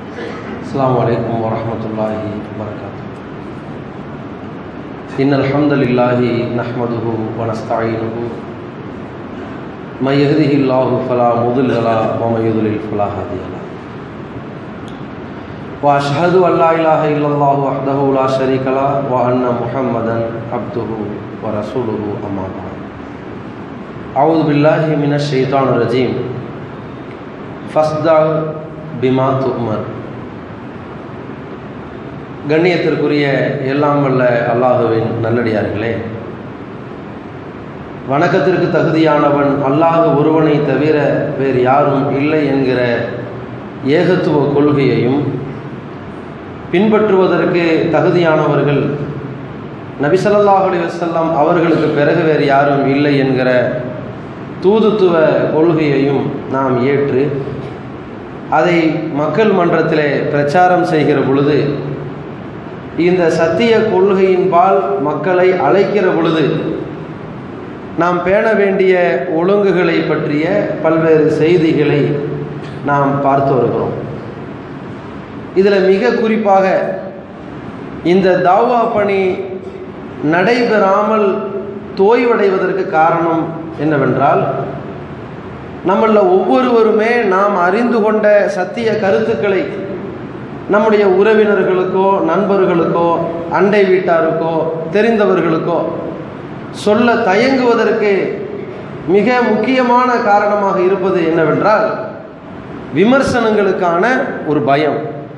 السلام عليكم ورحمة الله وبركاته إن الحمد لله نحمده ونستعينه من يهده الله فلا مضل له ومن يضلل فلا هادي له وأشهد أن لا إله إلا الله وحده لا شريك له وأن محمدا عبده ورسوله أما بعد أعوذ بالله من الشيطان الرجيم فاصدع بما تؤمر கண்ணியத்திற்குரிய எல்லாம் வல்ல அல்லாஹுவின் நல்லடியார்களே வணக்கத்திற்கு தகுதியானவன் அல்லாஹ் ஒருவனை தவிர வேறு யாரும் இல்லை என்கிற ஏகத்துவ கொள்கையையும் பின்பற்றுவதற்கு தகுதியானவர்கள் நபிசல்லாஹ் அலி வசல்லாம் அவர்களுக்கு பிறகு வேறு யாரும் இல்லை என்கிற தூதுத்துவ கொள்கையையும் நாம் ஏற்று அதை மக்கள் மன்றத்திலே பிரச்சாரம் செய்கிற பொழுது இந்த சத்திய கொள்கையின்பால் மக்களை அழைக்கிற பொழுது நாம் பேண வேண்டிய ஒழுங்குகளை பற்றிய பல்வேறு செய்திகளை நாம் பார்த்து வருகிறோம் இதில் மிக குறிப்பாக இந்த தாவா பணி நடைபெறாமல் தோய்வடைவதற்கு காரணம் என்னவென்றால் நம்மள ஒவ்வொருவருமே நாம் அறிந்து கொண்ட சத்திய கருத்துக்களை நம்முடைய உறவினர்களுக்கோ நண்பர்களுக்கோ அண்டை வீட்டாருக்கோ தெரிந்தவர்களுக்கோ சொல்ல தயங்குவதற்கு மிக முக்கியமான காரணமாக இருப்பது என்னவென்றால் விமர்சனங்களுக்கான ஒரு பயம்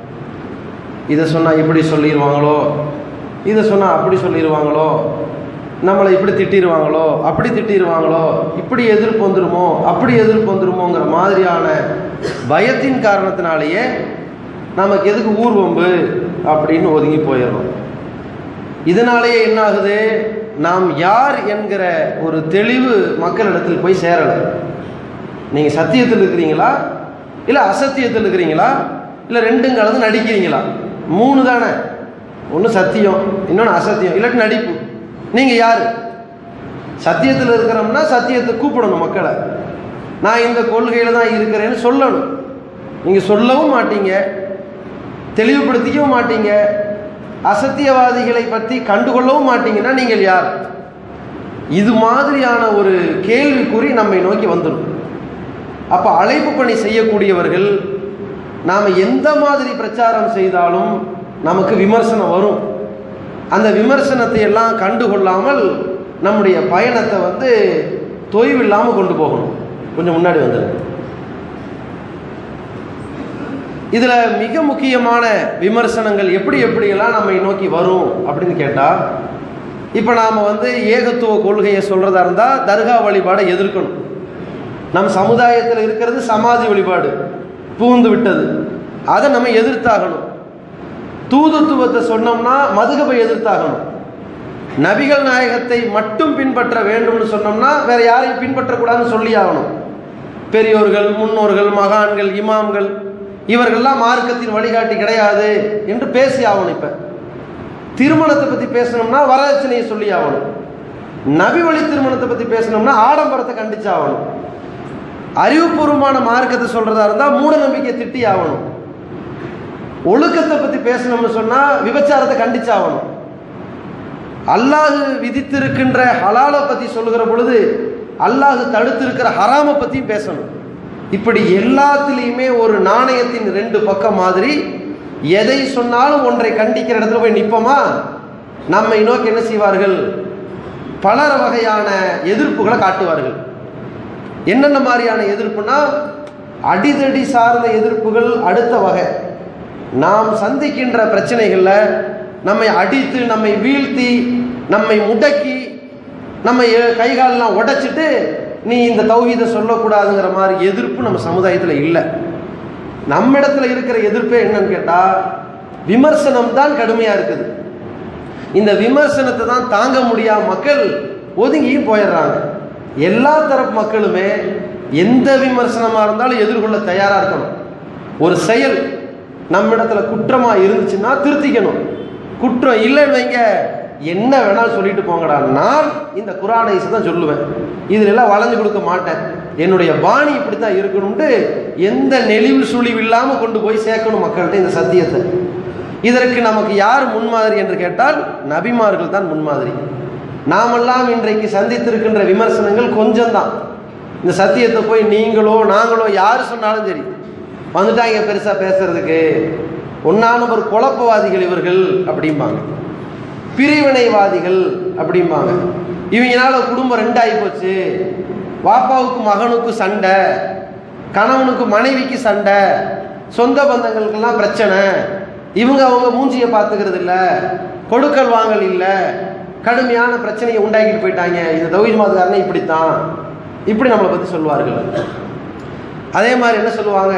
இதை சொன்னால் இப்படி சொல்லிடுவாங்களோ இதை சொன்னால் அப்படி சொல்லிடுவாங்களோ நம்மளை இப்படி திட்டிடுவாங்களோ அப்படி திட்டிடுவாங்களோ இப்படி எதிர்ப்பு வந்துருமோ அப்படி எதிர்ப்பு வந்துருமோங்கிற மாதிரியான பயத்தின் காரணத்தினாலேயே நமக்கு எதுக்கு ஊர்வம்பு அப்படின்னு ஒதுங்கி போயிடணும் இதனாலேயே என்ன ஆகுது நாம் யார் என்கிற ஒரு தெளிவு மக்களிடத்தில் போய் சேரலை நீங்கள் சத்தியத்தில் இருக்கிறீங்களா இல்லை அசத்தியத்தில் இருக்கிறீங்களா இல்லை ரெண்டும் கலந்து நடிக்கிறீங்களா மூணு தானே ஒன்று சத்தியம் இன்னொன்று அசத்தியம் இல்லாட்டி நடிப்பு நீங்கள் யார் சத்தியத்தில் இருக்கிறோம்னா சத்தியத்தை கூப்பிடணும் மக்களை நான் இந்த கொள்கையில் தான் இருக்கிறேன்னு சொல்லணும் நீங்கள் சொல்லவும் மாட்டீங்க தெளிவுபடுத்திக்கவும் மாட்டீங்க அசத்தியவாதிகளை பற்றி கண்டுகொள்ளவும் மாட்டீங்கன்னா நீங்கள் யார் இது மாதிரியான ஒரு கேள்விக்குறி நம்மை நோக்கி வந்துடும் அப்போ அழைப்பு பணி செய்யக்கூடியவர்கள் நாம் எந்த மாதிரி பிரச்சாரம் செய்தாலும் நமக்கு விமர்சனம் வரும் அந்த விமர்சனத்தை எல்லாம் கண்டுகொள்ளாமல் நம்முடைய பயணத்தை வந்து தொய்வில்லாமல் கொண்டு போகணும் கொஞ்சம் முன்னாடி வந்துடுங்க இதில் மிக முக்கியமான விமர்சனங்கள் எப்படி எப்படியெல்லாம் நம்மை நோக்கி வரும் அப்படின்னு கேட்டால் இப்போ நாம் வந்து ஏகத்துவ கொள்கையை சொல்கிறதா இருந்தால் தர்கா வழிபாடை எதிர்க்கணும் நம் சமுதாயத்தில் இருக்கிறது சமாதி வழிபாடு பூந்து விட்டது அதை நம்ம எதிர்த்தாகணும் தூதுத்துவத்தை சொன்னோம்னா மதுகபை எதிர்த்தாகணும் நபிகள் நாயகத்தை மட்டும் பின்பற்ற வேண்டும்னு சொன்னோம்னா வேற யாரையும் பின்பற்றக்கூடாதுன்னு சொல்லி ஆகணும் பெரியோர்கள் முன்னோர்கள் மகான்கள் இமாம்கள் இவர்கள்லாம் மார்க்கத்தின் வழிகாட்டி கிடையாது என்று பேசி ஆகணும் இப்போ திருமணத்தை பற்றி பேசணும்னா வரதட்சணையை சொல்லி ஆகணும் நபி வழி திருமணத்தை பற்றி பேசணும்னா ஆடம்பரத்தை கண்டிச்சு ஆகணும் அறிவுபூர்வமான மார்க்கத்தை சொல்கிறதா இருந்தால் மூட நம்பிக்கை திட்டி ஆகணும் ஒழுக்கத்தை பற்றி பேசணும்னு சொன்னால் விபச்சாரத்தை கண்டிச்சாகணும் அல்லாஹு விதித்திருக்கின்ற ஹலாலை பற்றி சொல்லுகிற பொழுது அல்லாஹு தடுத்திருக்கிற ஹராமை பற்றியும் பேசணும் இப்படி எல்லாத்துலேயுமே ஒரு நாணயத்தின் ரெண்டு பக்கம் மாதிரி எதை சொன்னாலும் ஒன்றை கண்டிக்கிற இடத்துல போய் நிற்போமா நம்மை நோக்கி என்ன செய்வார்கள் பல வகையான எதிர்ப்புகளை காட்டுவார்கள் என்னென்ன மாதிரியான எதிர்ப்புனா அடிதடி சார்ந்த எதிர்ப்புகள் அடுத்த வகை நாம் சந்திக்கின்ற பிரச்சனைகளில் நம்மை அடித்து நம்மை வீழ்த்தி நம்மை முடக்கி நம்ம கைகாலெலாம் உடைச்சிட்டு நீ இந்த தௌஹீதை சொல்லக்கூடாதுங்கிற மாதிரி எதிர்ப்பு நம்ம சமுதாயத்தில் இல்லை நம்ம இடத்துல இருக்கிற எதிர்ப்பே என்னன்னு கேட்டால் விமர்சனம் தான் கடுமையாக இருக்குது இந்த விமர்சனத்தை தான் தாங்க முடியாம மக்கள் ஒதுங்கியும் போயிடுறாங்க எல்லா தரப்பு மக்களுமே எந்த விமர்சனமாக இருந்தாலும் எதிர்கொள்ள தயாராக இருக்கணும் ஒரு செயல் நம்ம இடத்துல குற்றமாக இருந்துச்சுன்னா திருத்திக்கணும் குற்றம் இல்லைன்னு வைங்க என்ன வேணாலும் சொல்லிட்டு போங்கடா நான் இந்த குரானை தான் சொல்லுவேன் இதுல எல்லாம் வளைஞ்சு கொடுக்க மாட்டேன் என்னுடைய பாணி இப்படி தான் இருக்கணும்ட்டு எந்த நெளிவு சுழிவு இல்லாமல் கொண்டு போய் சேர்க்கணும் மக்கள்கிட்ட இந்த சத்தியத்தை இதற்கு நமக்கு யார் முன்மாதிரி என்று கேட்டால் நபிமார்கள் தான் முன்மாதிரி நாமெல்லாம் இன்றைக்கு சந்தித்திருக்கின்ற விமர்சனங்கள் கொஞ்சம்தான் இந்த சத்தியத்தை போய் நீங்களோ நாங்களோ யார் சொன்னாலும் சரி வந்துட்டாங்க பெருசாக பேசுறதுக்கு ஒன்னான ஒரு குழப்பவாதிகள் இவர்கள் அப்படிம்பாங்க பிரிவினைவாதிகள் அப்படிம்பாங்க இவங்கனால குடும்பம் ரெண்டாகி போச்சு வாப்பாவுக்கு மகனுக்கு சண்டை கணவனுக்கு மனைவிக்கு சண்டை சொந்த பந்தங்களுக்கெல்லாம் பிரச்சனை இவங்க அவங்க மூஞ்சியை பார்த்துக்கிறது இல்லை கொடுக்கல் வாங்கல் இல்லை கடுமையான பிரச்சனையை உண்டாக்கிட்டு போயிட்டாங்க இந்த தௌஹீத் மதக்காரனே இப்படித்தான் இப்படி நம்மளை பற்றி சொல்வார்கள் அதே மாதிரி என்ன சொல்லுவாங்க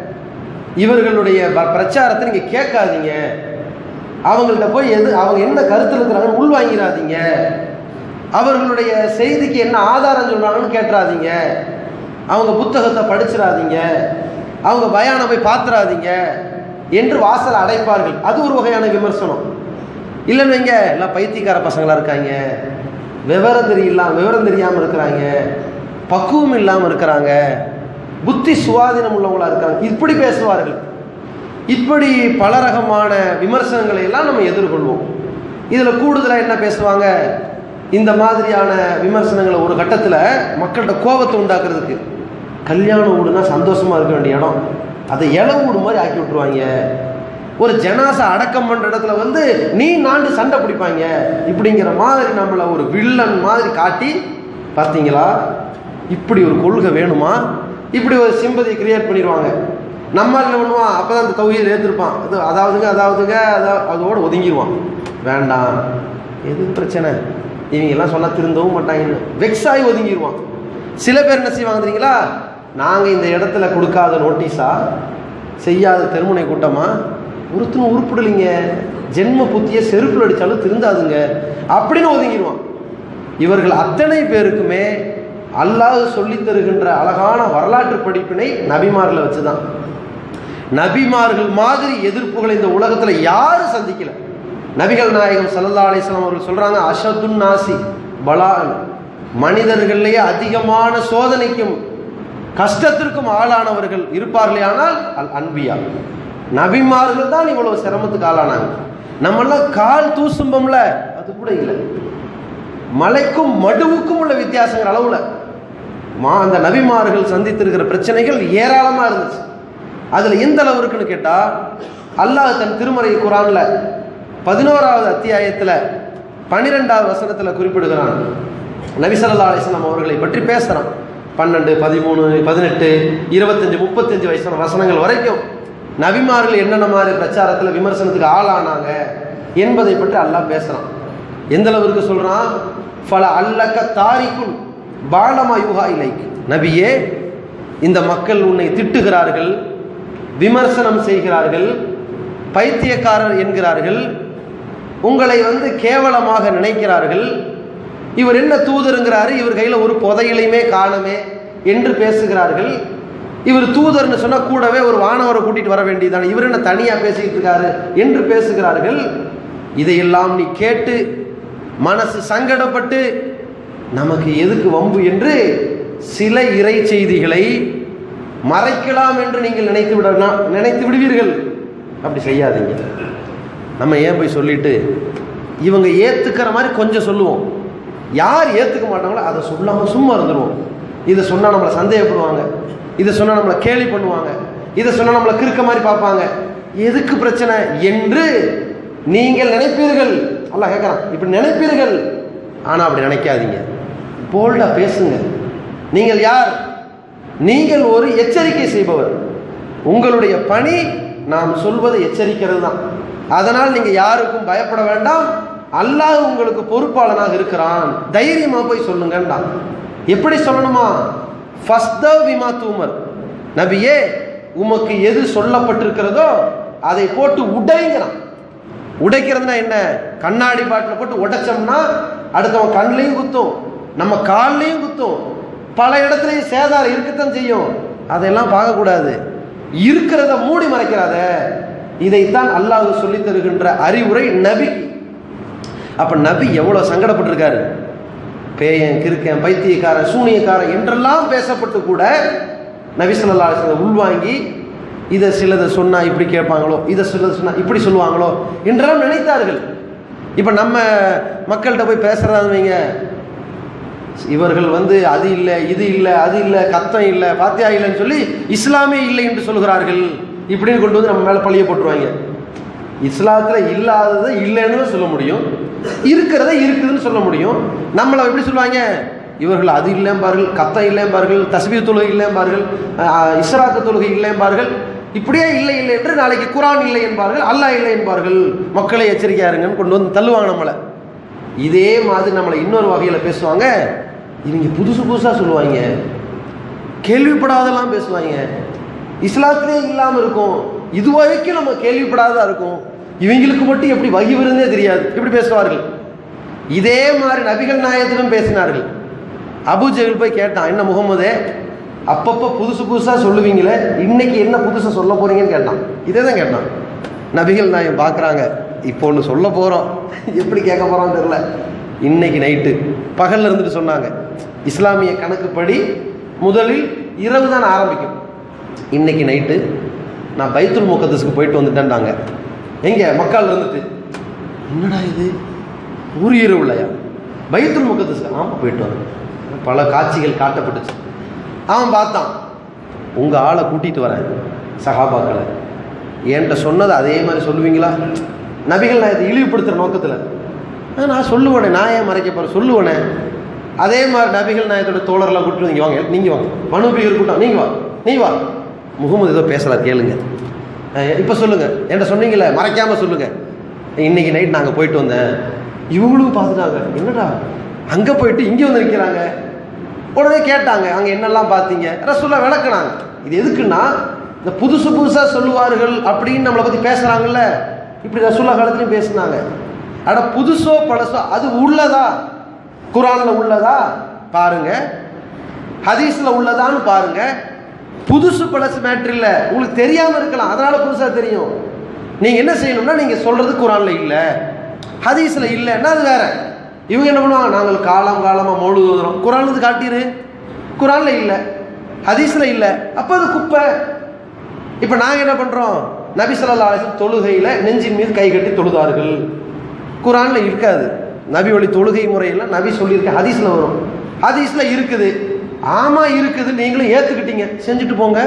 இவர்களுடைய ப- பிரச்சாரத்தை நீங்கள் கேட்காதீங்க அவங்கள்ட்ட போய் எது அவங்க என்ன கருத்தில் இருக்கிறாங்கன்னு உள் வாங்கிடாதீங்க அவர்களுடைய செய்திக்கு என்ன ஆதாரம் சொல்றாங்கன்னு கேட்டுறாதீங்க அவங்க புத்தகத்தை படிச்சிடாதீங்க அவங்க பயானை போய் பார்த்துறாதீங்க என்று வாசலை அடைப்பார்கள் அது ஒரு வகையான விமர்சனம் இல்லைன்னு வைங்க எல்லாம் பைத்தியக்கார பசங்களா இருக்காங்க விவரம் தெரியலாம் விவரம் தெரியாமல் இருக்கிறாங்க பக்குவம் இல்லாமல் இருக்கிறாங்க புத்தி சுவாதீனம் உள்ளவங்களா இருக்காங்க இப்படி பேசுவார்கள் இப்படி பல ரகமான விமர்சனங்களை எல்லாம் நம்ம எதிர்கொள்வோம் இதில் கூடுதலாக என்ன பேசுவாங்க இந்த மாதிரியான விமர்சனங்களை ஒரு கட்டத்தில் மக்கள்கிட்ட கோபத்தை உண்டாக்குறதுக்கு கல்யாண வீடுனா சந்தோஷமா இருக்க வேண்டிய இடம் அதை இள வீடு மாதிரி ஆக்கி விட்டுருவாங்க ஒரு ஜனாசை அடக்கம் பண்ணுற இடத்துல வந்து நீ நாண்டு சண்டை பிடிப்பாங்க இப்படிங்கிற மாதிரி நம்மளை ஒரு வில்லன் மாதிரி காட்டி பார்த்தீங்களா இப்படி ஒரு கொள்கை வேணுமா இப்படி ஒரு சிம்பதி கிரியேட் பண்ணிடுவாங்க நம்ம என்ன பண்ணுவான் அப்போ தான் அந்த தௌஹீதை ஏற்றிருப்பான் அது அதாவதுங்க அதாவதுங்க அதா அதோட ஒதுங்கிடுவான் வேண்டாம் எது பிரச்சனை இவங்க எல்லாம் சொன்னால் திருந்தவும் மாட்டாங்கன்னு வெக்ஸ் ஆகி ஒதுங்கிடுவான் சில பேர் என்ன செய்வாங்க தெரியுங்களா நாங்கள் இந்த இடத்துல கொடுக்காத நோட்டீஸா செய்யாத தெருமுனை கூட்டமா ஒருத்தனும் உருப்பிடலைங்க ஜென்ம புத்திய செருப்பில் அடித்தாலும் திருந்தாதுங்க அப்படின்னு ஒதுங்கிடுவான் இவர்கள் அத்தனை பேருக்குமே அல்லாஹ் சொல்லித் தருகின்ற அழகான வரலாற்று படிப்பினை நபிமார்களை வச்சு தான் நபிமார்கள் மாதிரி எதிர்ப்புகளை இந்த உலகத்தில் யாரும் சந்திக்கல நபிகள் நாயகம் ஸல்லல்லாஹு அலைஹி வஸல்லம் அவர்கள் சொல்றாங்க அஷத்துன் நாசி பலான் மனிதர்களிலேயே அதிகமான சோதனைக்கும் கஷ்டத்திற்கும் ஆளானவர்கள் இருப்பார்களே ஆனால் அல் அன்பியா நபிமார்கள் தான் இவ்வளவு சிரமத்துக்கு ஆளானாங்க நம்மெல்லாம் கால் தூசும்பம்ல அது கூட இல்லை மலைக்கும் மடுவுக்கும் உள்ள வித்தியாசங்கிற அளவுல மா அந்த நபிமார்கள் சந்தித்திருக்கிற பிரச்சனைகள் ஏராளமா இருந்துச்சு அதுல எந்த அளவு இருக்குன்னு கேட்டா அல்லாஹ் தன் திருமறை குரான்ல பதினோராவது அத்தியாயத்துல பன்னிரெண்டாவது வசனத்துல குறிப்பிடுகிறான் நபி ஸல்லல்லாஹு அலைஹி வஸல்லம் அவர்களை பற்றி பேசுறான் பன்னெண்டு பதிமூணு பதினெட்டு இருபத்தஞ்சு முப்பத்தஞ்சு வயசான வசனங்கள் வரைக்கும் நபிமார்கள் என்னென்ன மாதிரி பிரச்சாரத்துல விமர்சனத்துக்கு ஆளானாங்க என்பதை பற்றி அல்லாஹ் பேசுறான் எந்த அளவிற்கு சொல்றான் ஃபல அல்லக்க தாரிக்குன் பாலமா யுகா இலைக் நபியே இந்த மக்கள் உன்னை திட்டுகிறார்கள் விமர்சனம் செய்கிறார்கள் பைத்தியக்காரர் என்கிறார்கள் உங்களை வந்து கேவலமாக நினைக்கிறார்கள் இவர் என்ன தூதருங்கிறாரு இவர் கையில் ஒரு புதையலையுமே காணுமே என்று பேசுகிறார்கள் இவர் தூதர்னு சொன்னா கூடவே ஒரு வானவரை கூட்டிட்டு வர வேண்டியதானே இவர் என்ன தனியா பேசிக்கிட்டு இருக்காரு என்று பேசுகிறார்கள் இதையெல்லாம் நீ கேட்டு மனசு சங்கடப்பட்டு நமக்கு எதுக்கு வம்பு என்று சில இறை செய்திகளை மறைக்கலாம் என்று நீங்கள் நினைத்து விட நினைத்து விடுவீர்கள் அப்படி செய்யாதீங்க நம்ம ஏன் போய் சொல்லிட்டு இவங்க ஏத்துக்கிற மாதிரி கொஞ்சம் சொல்லுவோம் யார் ஏத்துக்க மாட்டாங்களோ அதை சொல்லாம சும்மா இருந்துருவோம் இதை சொன்னா நம்மளை சந்தேகப்படுவாங்க இதை சொன்னா நம்மளை கேலி பண்ணுவாங்க இதை சொன்னா நம்மளை கிறுக்க மாதிரி பார்ப்பாங்க எதுக்கு பிரச்சனை என்று நீங்கள் நினைப்பீர்கள் அல்லாஹ் கேட்கறான் இப்படி நினைப்பீர்கள் ஆனா அப்படி நினைக்காதீங்க போல்டா பேசுங்க நீங்கள் யார் நீங்கள் ஒரு எச்சரிக்கை செய்பவர் உங்களுடைய பணி நாம் சொல்வதை எச்சரிக்கிறது தான் அதனால் நீங்க யாருக்கும் பயப்பட வேண்டாம் அல்லாஹ் உங்களுக்கு பொறுப்பாளனாக இருக்கிறான் தைரியமா போய் சொல்லுங்கன்றான் எப்படி சொல்லணுமா ஃபஸ்த விமா தூமர் நபியே உமக்கு எது சொல்லப்பட்டிருக்கிறதோ அதை போட்டு உடைங்கிறான் உடைக்கிறதுனா என்ன கண்ணாடி பாட்டில் போட்டு உடைச்சோம்னா அடுத்தவன் கண்ணிலையும் குத்தும் நம்ம கால்லையும் குத்தும் பல இடத்துலையும் சேதாரம் இருக்கத்தான் செய்யும் அதெல்லாம் பார்க்கக்கூடாது இருக்கிறத மூடி மறைக்கிறாத இதைத்தான் அல்லாஹ் சொல்லித் தருகின்ற அறிவுரை நபி அப்ப நபி எவ்வளவு சங்கடப்பட்டிருக்காரு பேயன் கிறுக்கன் பைத்தியக்காரன் சூனியக்காரன் என்றெல்லாம் பேசப்பட்டு கூட நபி ஸல்லல்லாஹு அலைஹி வஸல்லம் உள்வாங்கி இதை சிலதை சொன்னா இப்படி கேட்பாங்களோ இதை சிலதை சொன்னா இப்படி சொல்லுவாங்களோ என்றெல்லாம் நினைத்தார்கள் இப்போ நம்ம மக்கள்கிட்ட போய் பேசுறதான்னு வைங்க இவர்கள் வந்து அது இல்லை இது இல்லை அது இல்லை கத்தம் இல்லை பாத்தியா இல்லைன்னு சொல்லி இஸ்லாமே இல்லை என்று சொல்கிறார்கள் இப்படின்னு கொண்டு வந்து நம்ம மேலே பழிய போட்டுருவாங்க இஸ்லாத்தில் இல்லாததை இல்லைன்னு தான் சொல்ல முடியும் இருக்கிறத இருக்குதுன்னு சொல்ல முடியும் நம்மளை எப்படி சொல்லுவாங்க இவர்கள் அது இல்லைம்பார்கள் கத்தம் இல்லைம்பார்கள் தஸ்பீ தொழுகை இல்லைம்பார்கள் அஹ், இஸ்ராத்து தொழுகை இல்லைம்பார்கள் இப்படியே இல்லை இல்லை என்று நாளைக்கு குரான் இல்லை என்பார்கள் அல்லாஹ் இல்லை என்பார்கள் மக்களை எச்சரிக்கையா இருங்கன்னு கொண்டு வந்து தள்ளுவாங்க நம்மளை இதே மாதிரி நம்மளை இன்னொரு வகையில் பேசுவாங்க இவங்க புதுசு புதுசாக சொல்லுவாங்க கேள்விப்படாதெல்லாம் பேசுவாங்க இஸ்லாத்திலே இல்லாமல் இருக்கும் இது வரைக்கும் நம்ம கேள்விப்படாததா இருக்கும் இவங்களுக்கு மட்டும் எப்படி வகி வருந்தே தெரியாது இப்படி பேசுவார்கள் இதே மாதிரி நபிகள் நாயகத்திலும் பேசினார்கள் அபு ஜெகல் போய் கேட்டான் என்ன முகமதே அப்பப்போ புதுசு புதுசாக சொல்லுவீங்களே இன்னைக்கு என்ன புதுசாக சொல்ல போறீங்கன்னு கேட்டான் இதே தான் கேட்டான் நபிகள் நாயகம் பார்க்குறாங்க இப்போ ஒன்று சொல்ல போகிறோம் எப்படி கேட்க போகிறோம்னு தெரில இன்னைக்கு நைட்டு பகல்ல இருந்துட்டு சொன்னாங்க இஸ்லாமிய கணக்குப்படி முதலில் இரவு தான் ஆரம்பிக்கும் இன்னைக்கு நைட்டு நான் பைத்துல் முகத்தஸுக்கு போயிட்டு வந்துட்டேன்டாங்க எங்க மக்கள் இருந்துட்டு என்னடா இது ஒரு இரவு இல்லையா பைத்துல் முகத்தஸுக்கு ஆமாம் போயிட்டு வந்தேன் பல காட்சிகள் காட்டப்பட்டுச்சு அவன் பார்த்தான் உங்கள் ஆளை கூட்டிகிட்டு வரேன் சகாபாக்களை என்கிட்ட சொன்னது அதே மாதிரி சொல்லுவீங்களா நபிகள் நான் இதை இழிவுபடுத்துகிற நோக்கத்தில் நான் சொல்லுவேனே நான் ஏன் மறைக்க போகிறேன் சொல்லுவேனே அதே மாதிரி நபிகள் நாயத்தோட தோழர்லாம் கூட்டிட்டு வந்து வாங்க நீங்கள் வாங்க மனுபியர் கூட்டம் நீங்கள் வா நீ வா முகமது ஏதோ பேசலாம் கேளுங்க இப்போ சொல்லுங்கள் என்கிட்ட சொன்னீங்களே மறைக்காமல் சொல்லுங்கள் இன்னைக்கு நைட் நாங்கள் போயிட்டு வந்தேன் இவங்களும் பார்த்துட்டாங்க என்னடா அங்கே போயிட்டு இங்கே வந்து நிற்கிறாங்க உடனே கேட்டாங்க அங்கே என்னெல்லாம் பார்த்தீங்க ரசூல்லா விளக்குனாங்க இது எதுக்குன்னா இந்த புதுசு புதுசாக சொல்லுவார்கள் அப்படின்னு நம்மளை பற்றி பேசுகிறாங்கல்ல இப்படி ரசூல்லா காலத்துலையும் பேசுனாங்க அட புதுசோ பழசோ அது உள்ளதா குரானில் உள்ளதா பாருங்க ஹதீஸில் உள்ளதான்னு பாருங்க புதுசு பழசு மேட்ரு இல்லை உங்களுக்கு தெரியாமல் இருக்கலாம் அதனால புதுசாக தெரியும் நீங்கள் என்ன செய்யணும்னா நீங்கள் சொல்கிறது குரானில் இல்லை ஹதீஸில் இல்லைன்னா அது வேற இவங்க என்ன பண்ணுவாங்க நாங்கள் காலம் காலமாக மௌலு ஓதுறோம் குரான் காட்டிரு குரானில் இல்லை ஹதீஸில் இல்லை அப்போ அது குப்பை இப்போ நாங்கள் என்ன பண்ணுறோம் நபி ஸல்லல்லாஹு அலைஹி வஸல்லம் தொழுகையில் நெஞ்சின் மீது கை கட்டி தொழுதார்கள் குரானில் இருக்காது நபி வழி தொழுகை முறையில் நபி சொல்லியிருக்க ஹதீஸில் வரும் ஹதீஸில் இருக்குது ஆமாம் இருக்குது நீங்களும் ஏற்றுக்கிட்டீங்க செஞ்சுட்டு போங்க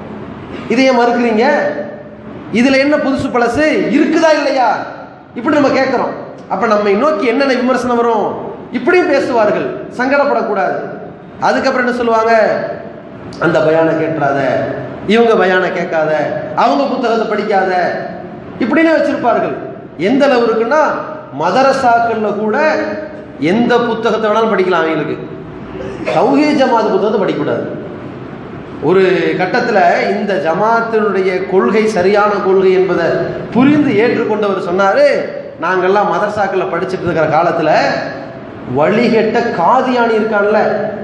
இதை ஏன் மறுக்கிறீங்க இதில் என்ன புதுசு பழசு இருக்குதா இல்லையா இப்படி நம்ம கேட்குறோம் அப்போ நம்மை நோக்கி என்னென்ன விமர்சனம் வரும் இப்படியும் பேசுவார்கள் சங்கடப்படக்கூடாது அதுக்கப்புறம் என்ன சொல்லுவாங்க அந்த பயானை கேட்டுறாத இவங்க பயானை கேட்காத அவங்க புத்தகத்தை படிக்காத இப்படின்னு வச்சிருப்பார்கள் எந்த அளவு இருக்குன்னா மதரசாக்கள்ல கூட எந்த புத்தகத்தை வேணாலும் படிக்கலாம் அவங்களுக்கு சௌஹீ ஜமாத் புத்தகத்தை படிக்கக்கூடாது ஒரு கட்டத்தில் இந்த ஜமாத்தினுடைய கொள்கை சரியான கொள்கை என்பதை புரிந்து ஏற்றுக்கொண்டவர் சொன்னார் நாங்கள்லாம் மதரசாக்களில் படிச்சுட்டு இருக்கிற காலத்தில் வழிகெட்ட காதியானி இருக்கான்ல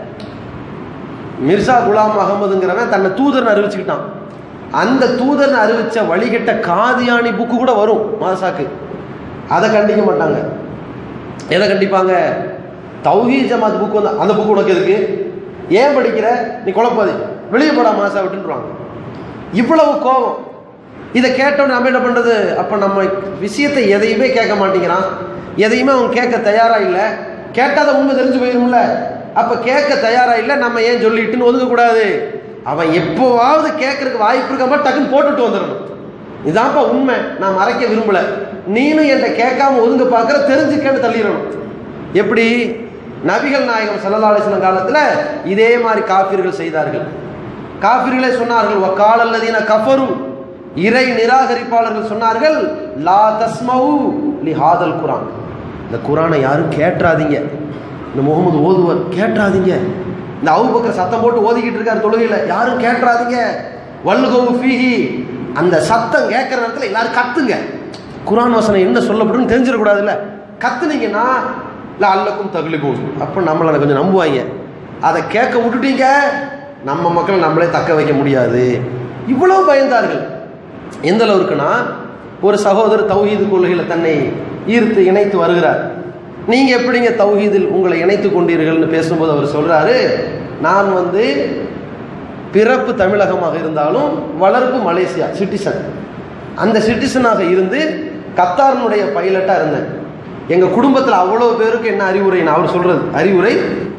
மிர்சா குலாம் அகமதுங்கிறவன் தன்னை தூதர்னு அறிவிச்சுக்கிட்டான் அந்த தூதர்னு அறிவிச்ச வழிகெட்ட காதியானி புக்கு கூட வரும் மதரசாக்கு அதை கண்டிக்க மாட்டாங்க எதை கண்டிப்பாங்க தௌஹீ ஜமாத் புக் வந்து அந்த புக் உனக்கு எதுக்கு ஏன் படிக்கிற நீ குழப்பாதி வெளியே போடா மாசா விட்டுருவாங்க இவ்வளவு கோபம் இதை கேட்டோன்னு நம்ம என்ன பண்ணுறது அப்போ நம்ம விஷயத்தை எதையுமே கேட்க மாட்டேங்கிறான் எதையுமே அவன் கேட்க தயாரா இல்லை கேட்டாத உண்மை தெரிஞ்சு போயிரும்ல அப்போ கேட்க தயாரா இல்லை நம்ம ஏன் சொல்லிட்டுன்னு ஒதுக்கக்கூடாது அவன் எப்போவாவது கேட்கறதுக்கு வாய்ப்பு இருக்க மாதிரி டக்குன்னு போட்டுட்டு வந்துடணும் இதான்ப்பா உண்மை நான் மறைக்க விரும்பல நீனும் என்கிட்ட கேட்காம ஒதுங்க பார்க்குற தெரிஞ்சுக்கன்னு தள்ளிடணும் எப்படி நபிகள் நாயகம் ஸல்லல்லாஹு அலைஹி வஸல்லம் காலத்தில் இதே மாதிரி காஃபிர்கள் செய்தார்கள் காஃபிர்களே சொன்னார்கள் வக்கால் அல்லதீன கஃபரு இறை நிராகரிப்பாளர்கள் சொன்னார்கள் லா தஸ்மவு லி ஹாதல் குரான் இந்த குரானை யாரும் கேட்டுறாதீங்க இந்த முகமது ஓதுவர் கேட்டுறாதீங்க இந்த அவுபக்கர் சத்தம் போட்டு ஓதிக்கிட்டு இருக்காரு தொழுகையில் யாரும் கேட்டுறாதீங்க வல்லுகவு ஃபீஹி அந்த சத்தம் கேட்குற நேரத்தில் எல்லாரும் கத்துங்க குரான் வசனம் என்ன சொல்லப்படுன்னு தெரிஞ்சிடக்கூடாதுல்ல கத்துனீங்கன்னா இல்லை அல்லக்கும் தகுலிபோம் அப்போ நம்மளை கொஞ்சம் நம்புவாங்க அதை கேட்க விட்டுட்டீங்க நம்ம மக்களை நம்மளே தக்க வைக்க முடியாது இவ்வளவு பயந்தார்கள் எந்த அளவுக்குன்னா ஒரு சகோதரர் தௌஹீது கொள்கையில் தன்னை ஈர்த்து இணைத்து வருகிறார் நீங்கள் எப்படிங்க தௌஹீதில் உங்களை இணைத்து கொண்டீர்கள்னு பேசும்போது அவர் சொல்கிறாரு நான் வந்து பிறப்பு தமிழகமாக இருந்தாலும் வளர்ப்பு மலேசியா சிட்டிசன் அந்த சிட்டிசனாக இருந்து கத்தாரினுடைய பைலட்டாக இருந்தேன் எங்கள் குடும்பத்தில் அவ்வளோ பேருக்கு என்ன அறிவுரை நான் அவர் சொல்கிறது அறிவுரை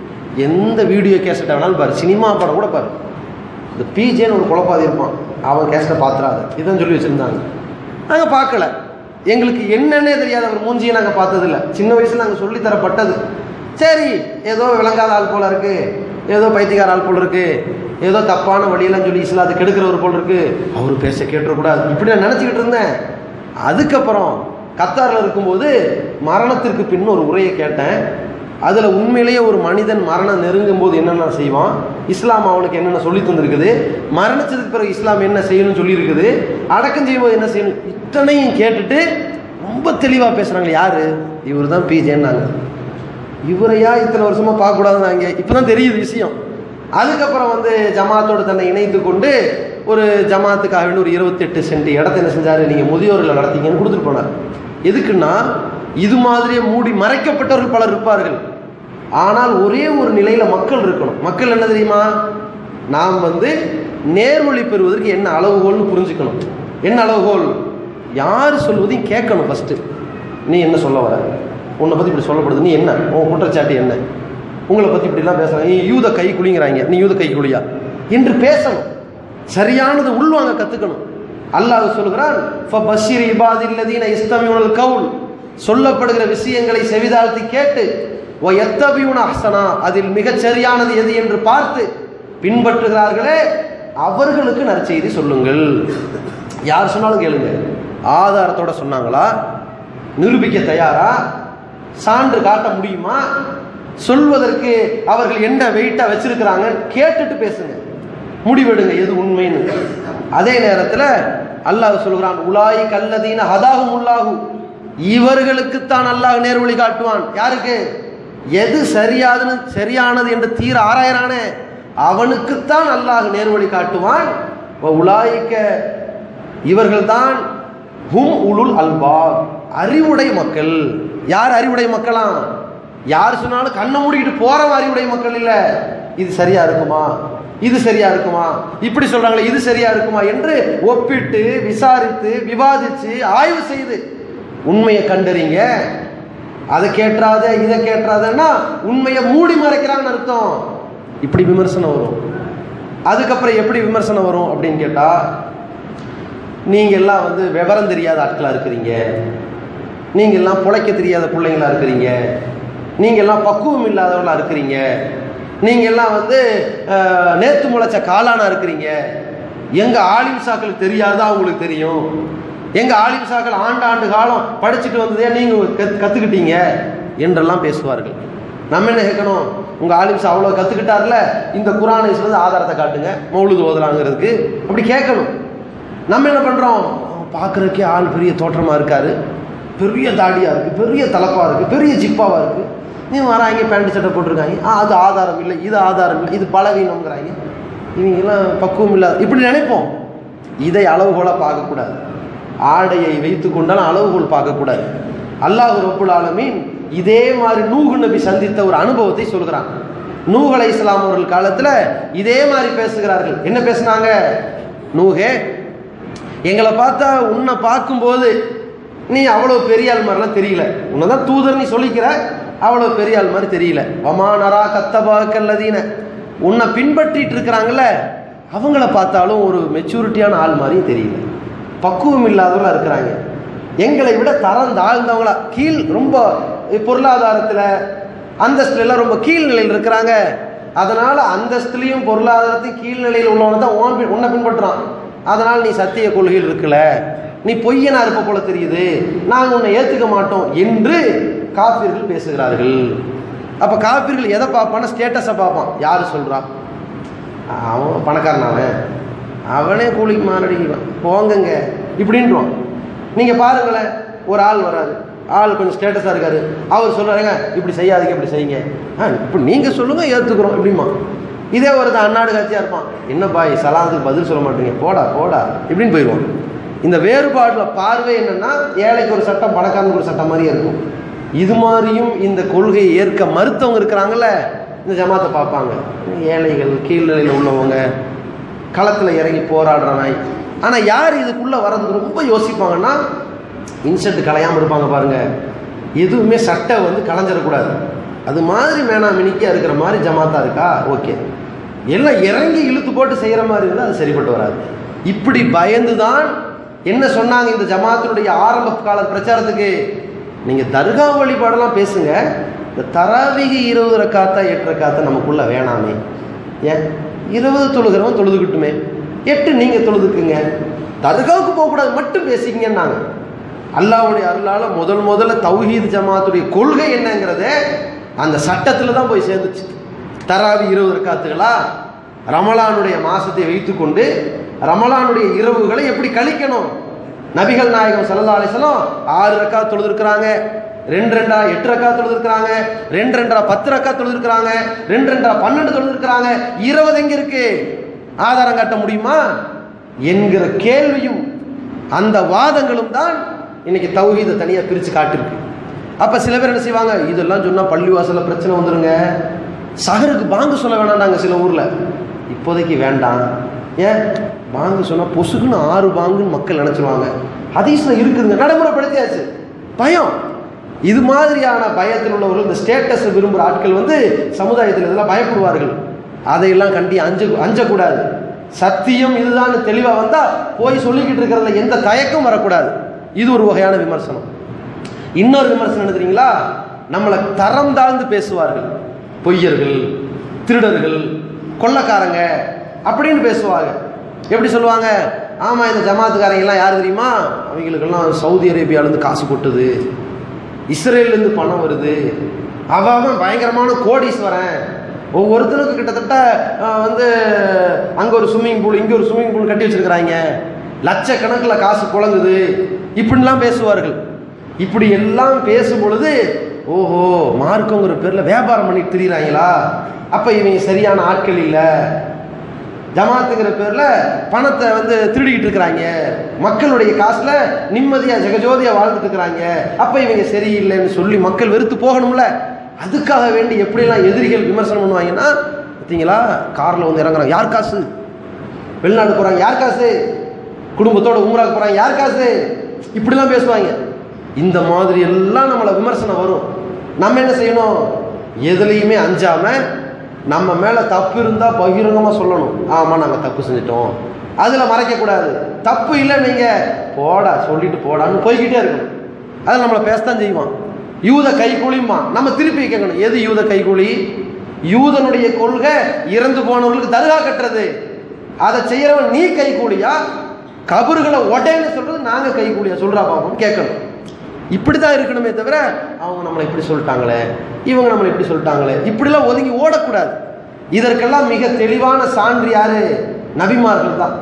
எந்த வீடியோ கேசட்டை வேணாலும் பாரு சினிமா படம் கூட பாரு இந்த பிஜேன்னு ஒரு குழப்பாதி இருப்பான் அவன் கேசட்டை பார்த்துறாத இதான் சொல்லி வச்சுருந்தாங்க நாங்கள் பார்க்கல எங்களுக்கு என்னன்னே தெரியாத ஒரு மூஞ்சியை நாங்கள் பார்த்ததில்ல சின்ன வயசில் நாங்கள் சொல்லித்தரப்பட்டது சரி ஏதோ விளங்காத ஆள் போல இருக்கு ஏதோ பைத்தியக்கார ஆள் போல இருக்கு ஏதோ தப்பான வழியெல்லாம் சொல்லி இஸ்லாத்தை கெடுக்கிறவர் போல இருக்கு அவர் பேச கேட்டுறக்கூடாது இப்படி நான் நினச்சிக்கிட்டு இருந்தேன் அதுக்கப்புறம் கத்தாரில் இருக்கும்போது மரணத்திற்கு பின் ஒரு உரையை கேட்டேன் அதில் உண்மையிலேயே ஒரு மனிதன் மரணம் நெருங்கும் போது என்னென்ன செய்வான் இஸ்லாம் அவனுக்கு என்னென்ன சொல்லி தந்திருக்குது மரணிச்சதுக்கு பிறகு இஸ்லாம் என்ன செய்யணும்னு சொல்லியிருக்குது அடக்கம் செய்யும்போது என்ன செய்யணும் இத்தனையும் கேட்டுட்டு ரொம்ப தெளிவாக பேசுகிறாங்க யார் இவர் தான் பிஜேன்னாங்க இவரையா இத்தனை வருஷமாக பார்க்கக்கூடாதுன்னாங்க இப்போ தான் தெரியுது விஷயம் அதுக்கப்புறம் வந்து ஜமாத்தோடு தன்னை இணைத்து கொண்டு ஒரு ஜமாத்துக்காக வேண்டி ஒரு இருபத்தெட்டு சென்ட் இடத்த என்ன செஞ்சார் நீங்கள் முதியோரில் நடத்தீங்கன்னு கொடுத்துட்டு போனார் எதுக்குன்னா இது மாதிரியே மூடி மறைக்கப்பட்டவர்கள் பலர் இருப்பார்கள் ஆனால் ஒரே ஒரு நிலையில் மக்கள் இருக்கணும் மக்கள் என்ன தெரியுமா நாம் வந்து நேர்வழி பெறுவதற்கு என்ன அளவுகோல்னு புரிஞ்சுக்கணும் என்ன அளவுகோல் யார் சொல்வதையும் கேட்கணும் ஃபஸ்ட்டு நீ என்ன சொல்ல வர உன்னை பற்றி இப்படி சொல்லப்படுது நீ என்ன உன் குற்றச்சாட்டு என்ன உங்களை பற்றி இப்படிலாம் பேசுகிறாங்க நீ யூத கை குளிங்கிறாங்க நீ யூத கை குளியா என்று பேசணும் சரியானது உள்வாங்க கற்றுக்கணும் அல்லாஹ் சொல்கிறான் ஃபபஷிர் இபாதில்லதீன இஸ்தமியுனல் கவுல் சொல்லப்படுகிற விஷயங்களை செவிதாழ்த்தி கேட்டு ஓ எத்தபியுன அஹ்சனா அதில் மிகச் சரியானது எது என்று பார்த்து பின்பற்றுகிறார்களே அவர்களுக்கு நற்செய்தி சொல்லுங்கள் யார் சொன்னாலும் கேளுங்க ஆதாரத்தோட சொன்னாங்களா நிரூபிக்க தயாரா சான்று காட்ட முடியுமா சொல்வதற்கு அவர்கள் என்ன வெயிட்டா வச்சிருக்கிறாங்க கேட்டுட்டு பேசுங்க முடிவெடுங்க எது உண்மைன்னு அதே நேரத்தில் அல்லாஹ் சொல்கிறான் உலாய் கல்லதீன ஹதாகும் உள்ளாகும் இவர்களுக்குத்தான் அல்லாஹ் நேர்வழி காட்டுவான் யாருக்கு எது சரியாதுன்னு சரியானது என்று தீர ஆராயறானே அவனுக்குத்தான் அல்லாஹ் நேர்வழி காட்டுவான் உலாய்க்க இவர்கள்தான் ஹும் உலுல் அல்பாப் அறிவுடை மக்கள் யார் அறிவுடை மக்களாம் யார் சொன்னாலும் கண்ணை மூடிக்கிட்டு போறவன் அறிவுடை மக்கள் இல்லை இது சரியா இருக்குமா இது சரியா இருக்குமா இப்படி சொல்றாங்களே இது சரியா இருக்குமா என்று ஒப்பிட்டு விசாரித்து விவாதிச்சு ஆய்வு செய்து உண்மையை கண்டறிங்க அதை கேட்டுறாத இதை கேட்டுறாதன்னா உண்மையை மூடி மறைக்கிறான்னு அர்த்தம் இப்படி விமர்சனம் வரும் அதுக்கப்புறம் எப்படி விமர்சனம் வரும் அப்படின்னு கேட்டா நீங்க எல்லாம் வந்து விவரம் தெரியாத ஆட்களா இருக்கிறீங்க நீங்க எல்லாம் புழைக்க தெரியாத பிள்ளைங்களா இருக்கிறீங்க நீங்க எல்லாம் பக்குவம் இல்லாதவங்களா இருக்கிறீங்க நீங்க எல்லாம் வந்து அஹ், நேத்து முளைச்ச காளானா இருக்கிறீங்க எங்க ஆலிம் சாக்களுக்கு தெரியாதா அவங்களுக்கு தெரியும் எங்க ஆலிம் சாக்கள் ஆண்டு ஆண்டு காலம் படிச்சுட்டு வந்ததே நீங்க கத்து- கத்துக்கிட்டீங்க என்றெல்லாம் பேசுவார்கள் நம்ம என்ன கேட்கணும் உங்க ஆலிம்ஸ் அவ்வளோ கத்துக்கிட்டார்ல இந்த குரானை வந்து ஆதாரத்தை காட்டுங்க மௌலுது ஓதலாங்கிறதுக்கு அப்படி கேட்கணும் நம்ம என்ன பண்றோம் பார்க்கறதுக்கே ஆள் பெரிய தோற்றமா இருக்காரு பெரிய தாடியா இருக்கு பெரிய தலப்பா இருக்கு பெரிய ஜிப்பாவா இருக்கு நீ வராங்க பேண்ட் சட்டை போட்டிருக்காங்க ஆ, அது ஆதாரம் இல்லை இது ஆதாரம் இல்லை இது பலவீனம்ங்கிறாங்க இவங்கெல்லாம் பக்குவம் இல்லாத இப்படி நினைப்போம் இதை அளவுகோலாக பார்க்கக்கூடாது ஆடையை வைத்து கொண்டாலும் அளவுகோல் பார்க்கக்கூடாது அல்லாஹ் ரப்புல் ஆலமீன் இதே மாதிரி நூகு நபி சந்தித்த ஒரு அனுபவத்தை சொல்கிறான் நூஹ் அலை இஸ்லாம் அவர்கள் காலத்தில் இதே மாதிரி பேசுகிறார்கள் என்ன பேசுனாங்க நூகே எங்களை பார்த்தா உன்னை பார்க்கும்போது நீ அவ்வளோ பெரிய ஆள் மாதிரிலாம் தெரியல உன்னை தான் தூதர் நீ சொல்லிக்கிற அவ்வளோ பெரிய ஆள் மாதிரி தெரியல வமா நரா கத்தபாக்கல்லதீன உன்னை பின்பற்றிட்டு இருக்கிறாங்கல்ல அவங்கள பார்த்தாலும் ஒரு மெச்சூரிட்டியான ஆள் மாதிரியும் தெரியல பக்குவம் இல்லாதவங்களா இருக்கிறாங்க எங்களை விட தரம் தாழ்ந்தவங்களா கீழ் ரொம்ப பொருளாதாரத்தில் அந்தஸ்துல எல்லாம் ரொம்ப கீழ்நிலையில் இருக்கிறாங்க அதனால அந்தஸ்துலையும் பொருளாதாரத்தையும் கீழ்நிலையில் உள்ளவனை தான் உன் பின்- உன்னை பின்பற்றுறான் அதனால் நீ சத்திய கொள்கையில் இருக்கல நீ பொய்யனா இருப்ப போல தெரியுது நாங்கள் உன்னை ஏற்றுக்க மாட்டோம் என்று காப்பீர்கள் பேசுகிறார்கள் அப்போ காப்பீர்கள் எதை பார்ப்பான்னா ஸ்டேட்டஸை பார்ப்பான் யார் சொல்றா அவன் பணக்காரன் அவன் அவனே கூலிக்கு மாரடிக்கிறான் போங்கங்க இப்படின்றான் நீங்கள் பாருங்களேன் ஒரு ஆள் வராரு ஆள் கொஞ்சம் ஸ்டேட்டஸாக இருக்காரு அவர் சொல்கிறாருங்க இப்படி செய்யாதீங்க இப்படி செய்யுங்க ஆ இப்போ நீங்கள் சொல்லுங்கள் ஏற்றுக்குறோம் இப்படிமா இதே ஒருத்தன் அன்னாடு காட்சியாக இருப்பான் என்ன பாய் சலாத்துக்கு பதில் சொல்ல மாட்டீங்க போடா போடா இப்படின்னு போயிடுவான் இந்த வேறுபாடில் பார்வை என்னன்னா ஏழைக்கு ஒரு சட்டம் பணக்காரனுக்கு ஒரு சட்டம் மாதிரியே இருக்கும் இது மாதிரியும் இந்த கொள்கையை ஏற்க மறுத்தவங்க இருக்கிறாங்கல்ல இந்த ஜமாத்தை பார்ப்பாங்க ஏழைகள் கீழ்நிலையில் உள்ளவங்க களத்தில் இறங்கி போராடுறவன் ஆனால் யார் இதுக்குள்ளே வர்றதுக்கு ரொம்ப யோசிப்பாங்கன்னா இன்சென்ட் கலையாமல் இருப்பாங்க பாருங்க எதுவுமே சட்டை வந்து கலைஞ்சிடக்கூடாது அது மாதிரி மேனா மினிக்கா இருக்கிற மாதிரி ஜமாத்தா இருக்கா ஓகே எல்லாம் இறங்கி இழுத்து போட்டு செய்கிற மாதிரி இருந்தால் அது சரிப்பட்டு வராது இப்படி பயந்து தான் என்ன சொன்னாங்க இந்த ஜமாத்தினுடைய ஆரம்ப கால பிரச்சாரத்துக்கு நீங்கள் தர்கா வழிபாடெல்லாம் பேசுங்க இந்த தராவிகி இருபது ரக்காத்தா எட்டு ரக்காத்தா நமக்குள்ள வேணாமே ஏன் இருபது தொழுகிறவன் தொழுதுகிட்டுமே எட்டு நீங்கள் தொழுதுக்குங்க தர்காவுக்கு போகக்கூடாது மட்டும் பேசிக்கங்கன்னாங்க அல்லாவுடைய அருளால் முதல் முதல்ல தௌஹீத் ஜமாத்துடைய கொள்கை என்னங்கிறத அந்த சட்டத்தில் தான் போய் சேர்ந்துச்சு தராவி இருபது ரக்காத்துகளா ரமலானுடைய மாசத்தை வைத்துக்கொண்டு ரமலானுடைய இரவுகளை எப்படி கழிக்கணும் நபிகள் நாயகம் சல்லா அலிஸ்லாம் ஆறு ரக்கா தொழுதுருக்குறாங்க ரெண்டு ரெண்டா எட்டு ரக்கா தொழுதுருக்குறாங்க ரெண்டு ரெண்டா பத்து ரக்கா தொழுதுருக்குறாங்க ரெண்டு ரெண்டா பன்னெண்டு தொழுதுருக்குறாங்க இருபது எங்க இருக்கு ஆதாரம் காட்ட முடியுமா என்கிற கேள்வியும் அந்த வாதங்களும் தான் இன்னைக்கு தௌஹீதை தனியாக பிரித்து காட்டிருக்கு அப்போ சில பேர் என்ன செய்வாங்க இதெல்லாம் சொன்னால் பள்ளிவாசலில் பிரச்சனை வந்துருங்க சஹருக்கு பாங்கு சொல்ல வேணாண்டாங்க சில ஊரில் இப்போதைக்கு வேண்டாம் ஏன் பாங்கு சொன்னால் பொசுக்குன்னு ஆறு பாங்குன்னு மக்கள் நினச்சிருவாங்க ஹதீஸில் இருக்குதுங்க நடைமுறைப்படுத்தியாச்சு பயம் இது மாதிரியான பயத்தில் உள்ளவர்கள் இந்த ஸ்டேட்டஸை விரும்புகிற ஆட்கள் வந்து சமுதாயத்தில் இதெல்லாம் பயப்படுவார்கள் அதையெல்லாம் கண்டி அஞ்சு அஞ்சக்கூடாது சத்தியம் இதுதான் தெளிவாக வந்தால் போய் சொல்லிக்கிட்டு இருக்கிறதுல எந்த தயக்கம் வரக்கூடாது இது ஒரு வகையான விமர்சனம் இன்னொரு விமர்சனம் என்ன தெரியுங்களா நம்மளை தரம் தாழ்ந்து பேசுவார்கள் பொய்யர்கள் திருடர்கள் கொள்ளக்காரங்க அப்படின்னு பேசுவாங்க எப்படி சொல்லுவாங்க ஆமாம் இந்த ஜமாத்துக்காரங்கெல்லாம் யார் தெரியுமா அவங்களுக்கெல்லாம் சவுதி அரேபியாவிலேருந்து காசு கொட்டுது இஸ்ரேல்லேருந்து பணம் வருது அவன் அவன் பயங்கரமான கோடீஸ்வரன் ஒவ்வொருத்தனுக்கு கிட்டத்தட்ட அஹ், வந்து அங்கே ஒரு ஸ்விம்மிங் பூல் இங்கே ஒரு ஸ்விம்மிங் பூல் கட்டி வச்சிருக்கிறாங்க லட்சக்கணக்கில் காசு குழங்குது இப்படிலாம் பேசுவார்கள் இப்படி எல்லாம் பேசும் பொழுது ஓஹோ மார்க்கங்கிற பேரில் வியாபாரம் பண்ணிட்டு திரியிறாங்களா அப்போ இவங்க சரியான ஆட்கள் இல்லை ஜமாத்துங்கிற பேரில் பணத்தை வந்து திருடிக்கிட்டு இருக்கிறாங்க மக்களுடைய காசில் நிம்மதியாக ஜெகஜோதியாக வாழ்ந்துட்டு இருக்கிறாங்க அப்போ இவங்க சரியில்லைன்னு சொல்லி மக்கள் வெறுத்து போகணும்ல அதுக்காக வேண்டி எப்படிலாம் எதிரிகள் விமர்சனம் பண்ணுவாங்கன்னா பார்த்தீங்களா காரில் வந்து இறங்குறாங்க யார் காசு வெளிநாடு போகிறாங்க யார் காசு குடும்பத்தோட உம்ராக்கு போகிறாங்க யார் காசு இப்படிலாம் பேசுவாங்க இந்த மாதிரி எல்லாம் நம்மளை விமர்சனம் வரும் நம்ம என்ன செய்யணும் எதுலேயுமே அஞ்சாமல் நம்ம மேலே தப்பு இருந்தால் பகிரங்கமாக சொல்லணும் ஆமாம் நாங்கள் தப்பு செஞ்சிட்டோம் அதில் மறைக்கக்கூடாது தப்பு இல்லை நீங்கள் போடா சொல்லிட்டு போடான்னு போய்கிட்டே இருக்கணும் அதில் நம்மளை பேசத்தான் செய்வான் யூத கைகூலியுமா நம்ம திருப்பி கேட்கணும் எது யூத கைகூலி யூதனுடைய கொள்கை இறந்து போனவர்களுக்கு தர்கா கட்டுறது அதை செய்யறவன் நீ கைகூலியா கபறுகளை உடனே சொல்றது நாங்க கைகூலியா சொல்றா பாப்போம் கேட்கணும் இப்படி தான் இருக்கணுமே தவிர அவங்க நம்மளை இப்படி சொல்லிட்டாங்களே இவங்க நம்மளை இப்படி சொல்லிட்டாங்களே இப்படிலாம் ஒதுங்கி ஓடக்கூடாது இதற்கெல்லாம் மிக தெளிவான சான்று யாரு நபிமார்கள் தான்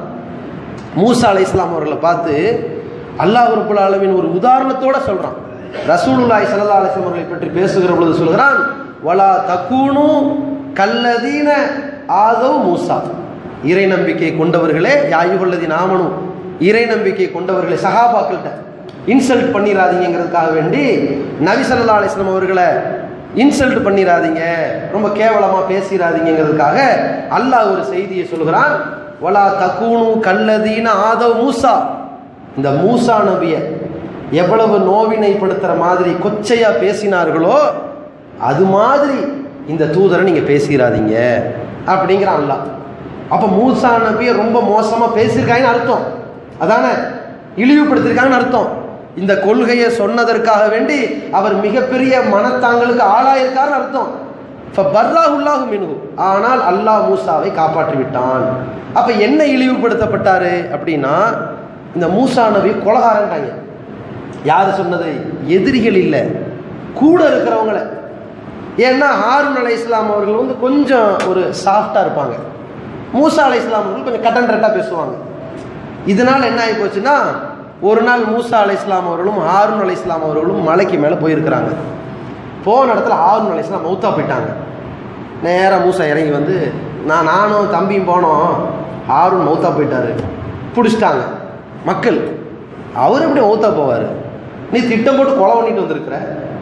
மூசா அலை இஸ்லாம் அவர்களை பார்த்து அல்லாஹ் ரபுல் ஆலமீன் ஒரு உதாரணத்தோட சொல்றான் ரசூலுல்லாஹி ஸல்லல்லாஹு அலைஹி வஸல்லம் அவர்களை பற்றி பேசுகிற பொழுது சொல்கிறான் வலா தக்கூனு கல்லதீன ஆதவ் மூசா இறை நம்பிக்கை கொண்டவர்களே யாயுகல்லதி நாமனும் இறை நம்பிக்கை கொண்டவர்களே சகாபாக்கள்கிட்ட இன்சல்ட் பண்ணிடாதீங்கிறதுக்காக வேண்டி நபி ஸல்லல்லாஹு அலைஹி வஸல்லம் அவர்களை இன்சல்ட் பண்ணிடாதீங்க ரொம்ப கேவலமாக பேசிடாதீங்கிறதுக்காக அல்லாஹ் ஒரு செய்தியை சொல்கிறான் வலா தக்கூனு கல்லதீன ஆதவ் மூசா இந்த மூசா நபியை எவ்வளவு நோவினைப்படுத்துகிற மாதிரி கொச்சையாக பேசினார்களோ அது மாதிரி இந்த தூதரை நீங்கள் பேசிடாதீங்க அப்படிங்கிறான் அல்லாஹ் அப்போ மூசா நபியை ரொம்ப மோசமாக பேசியிருக்காங்கன்னு அர்த்தம் அதானே இழிவுபடுத்தியிருக்காங்கன்னு அர்த்தம் இந்த கொள்கையை சொன்னதற்காக வேண்டி அவர் மிகப்பெரிய மனத்தாங்களுக்கு ஆளாயிருக்காருன்னு அர்த்தம் பர்ராஹுல்லாஹு மின்ஹு ஆனால் அல்லாஹ் மூசாவை காப்பாற்றி விட்டான் அப்ப என்ன இழிவுபடுத்தப்பட்டாரு அப்படின்னா இந்த மூசா நபி கொலகாரன்ட்டாங்க யார் சொன்னது எதிரிகள் இல்லை கூட இருக்கிறவங்கள ஏன்னா ஹாரூன் அலை இஸ்லாம் அவர்கள் வந்து கொஞ்சம் ஒரு சாஃப்டாக இருப்பாங்க மூசா அலை இஸ்லாம் அவர்கள் கொஞ்சம் கட்டன் ரெட்டாக பேசுவாங்க இதனால் என்ன ஆகி போச்சுன்னா ஒரு நாள் மூசா அலை இஸ்லாம் அவர்களும் ஹாரூன் அலை இஸ்லாம் அவர்களும் மலைக்கு மேலே போயிருக்கிறாங்க போன இடத்துல ஹாரூன் அலை இஸ்லாம் மௌத்தா போயிட்டாங்க நேராக மூசா இறங்கி வந்து நான் நானும் தம்பியும் போனோம் ஹாரூன் மௌத்தா போயிட்டாரு பிடிச்சிட்டாங்க மக்கள் அவர் எப்படி மௌத்தா போவார் நீ திட்டம் போட்டு கொலை பண்ணிட்டு வந்திருக்கிற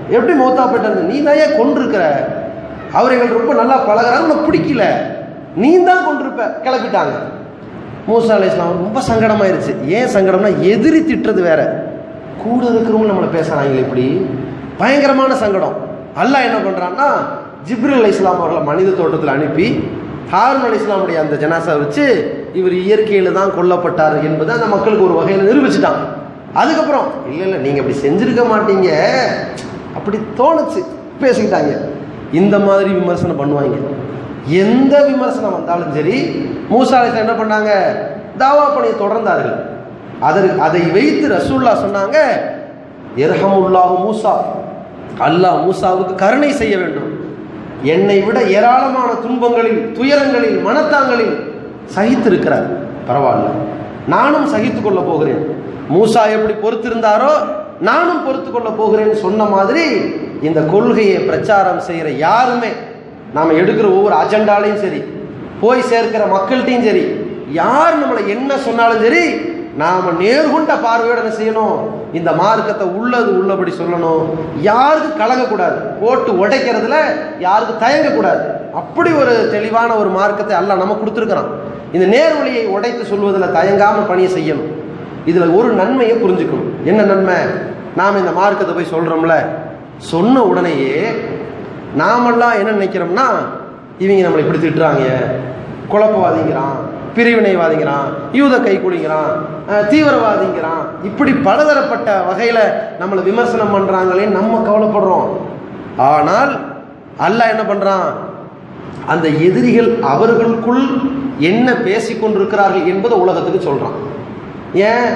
எப்படி மௌத்தா போயிட்டாரு நீ தான் ஏன் கொண்டிருக்கிற அவர் எங்களுக்கு ரொம்ப நல்லா பழகுறாரு உனக்கு பிடிக்கல நீ தான் கொண்டிருப்ப கிளப்பிட்டாங்க மூசா அலை இஸ்லாம் ரொம்ப சங்கடமாயிருச்சு ஏன் சங்கடம்னா எதிரி திட்டுறது வேற கூட இருக்கிறவங்க நம்மளை பேசுறாங்களே இப்படி பயங்கரமான சங்கடம் அல்லாஹ் என்ன பண்றான்னா ஜிப்ரில் அலை இஸ்லாம் அவர்களை மனித தோட்டத்தில் அனுப்பி ஹாரூன் அலை இஸ்லாமுடைய அந்த ஜனாசா வச்சு இவர் இயற்கையில் தான் கொல்லப்பட்டார் என்பதை அந்த மக்களுக்கு ஒரு வகையில் நிரூபிச்சிட்டான் அதுக்கப்புறம் இல்லை இல்லை நீங்கள் அப்படி செஞ்சிருக்க மாட்டீங்க அப்படி தோணுச்சு பேசிக்கிட்டாங்க இந்த மாதிரி விமர்சனம் பண்ணுவாங்க எந்த விமர்சனம் வந்தாலும் சரி மூசா அலைஹிஸ்ஸலாம் என்ன பண்ணாங்க தாவா பணியை தொடர்ந்தார்கள் அதற்கு அதை வைத்து ரசூல்லா சொன்னாங்க எர்ஹமுல்லாஹு மூசா அல்லாஹ் மூசாவுக்கு கருணை செய்ய வேண்டும் என்னை விட ஏராளமான துன்பங்களில் துயரங்களில் மனத்தாங்களில் சகித்திருக்கிறார் பரவாயில்ல நானும் சகித்து கொள்ள போகிறேன் மூசா எப்படி பொறுத்திருந்தாரோ நானும் பொறுத்து கொள்ள போகிறேன்னு சொன்ன மாதிரி இந்த கொள்கையை பிரச்சாரம் செய்கிற யாருமே நாம் எடுக்கிற ஒவ்வொரு அஜெண்டாலையும் சரி போய் சேர்க்கிற மக்கள்கிட்டையும் சரி யார் நம்மளை என்ன சொன்னாலும் சரி நாம் நேர்கொண்ட பார்வையோட என்ன செய்யணும் இந்த மார்க்கத்தை உள்ளது உள்ளபடி சொல்லணும் யாருக்கு கலங்கக்கூடாது போட்டு உடைக்கிறதுல யாருக்கு தயங்கக்கூடாது அப்படி ஒரு தெளிவான ஒரு மார்க்கத்தை அல்லாஹ் நம்ம கொடுத்துருக்குறான் இந்த நேர்வழியை உடைத்து சொல்வதில் தயங்காமல் பணியை செய்யணும் இதில் ஒரு நன்மையை புரிஞ்சுக்கணும் என்ன நன்மை நாம் இந்த மார்க்கத்தை போய் சொல்கிறோம்ல சொன்ன உடனேயே நாமெல்லாம் என்ன நினைக்கிறோம்னா இவங்க நம்மளை இப்படி திட்டுறாங்க குழப்பவாதிங்கிறான் பிரிவினைவாதிங்கிறான் யூத கைக்குலிங்கிறான் அஹ், தீவிரவாதிங்கிறான் இப்படி பலதரப்பட்ட வகையில் நம்மளை விமர்சனம் பண்ணுறாங்களேன்னு நம்ம கவலைப்படுறோம் ஆனால் அல்லாஹ் என்ன பண்ணுறான் அந்த எதிரிகள் அவர்களுக்குள் என்ன பேசிக்கொண்டிருக்கிறார்கள் என்பதை உலகத்துக்கு சொல்கிறான் ஏன்